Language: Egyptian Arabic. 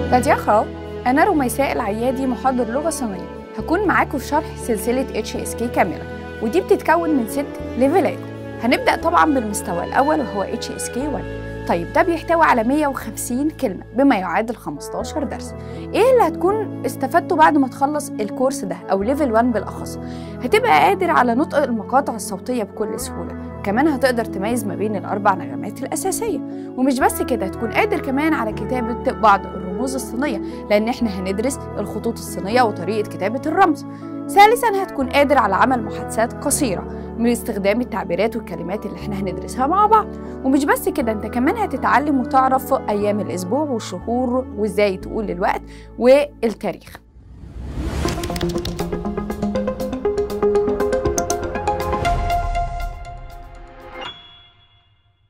大家好أنا رميساء العيادي محاضر لغة صينية هكون معاكم في شرح سلسلة HSK كاملة ودي بتتكون من ست ليفلات هنبدأ طبعا بالمستوى الأول وهو HSK 1 طيب ده بيحتوي على 150 كلمة بما يعادل 15 درس ايه اللي هتكون استفدته بعد ما تخلص الكورس ده او ليفل 1 بالاخص هتبقى قادر على نطق المقاطع الصوتية بكل سهولة كمان هتقدر تميز ما بين الأربع نغمات الأساسية ومش بس كده هتكون قادر كمان على كتابة بعض الرموز الصينية لأن احنا هندرس الخطوط الصينية وطريقة كتابة الرمز ثالثا هتكون قادر على عمل محادثات قصيرة من استخدام التعبيرات والكلمات اللي احنا هندرسها مع بعض ومش بس كده انت كمان هتتعلم وتعرف أيام الأسبوع والشهور وازاي تقول الوقت والتاريخ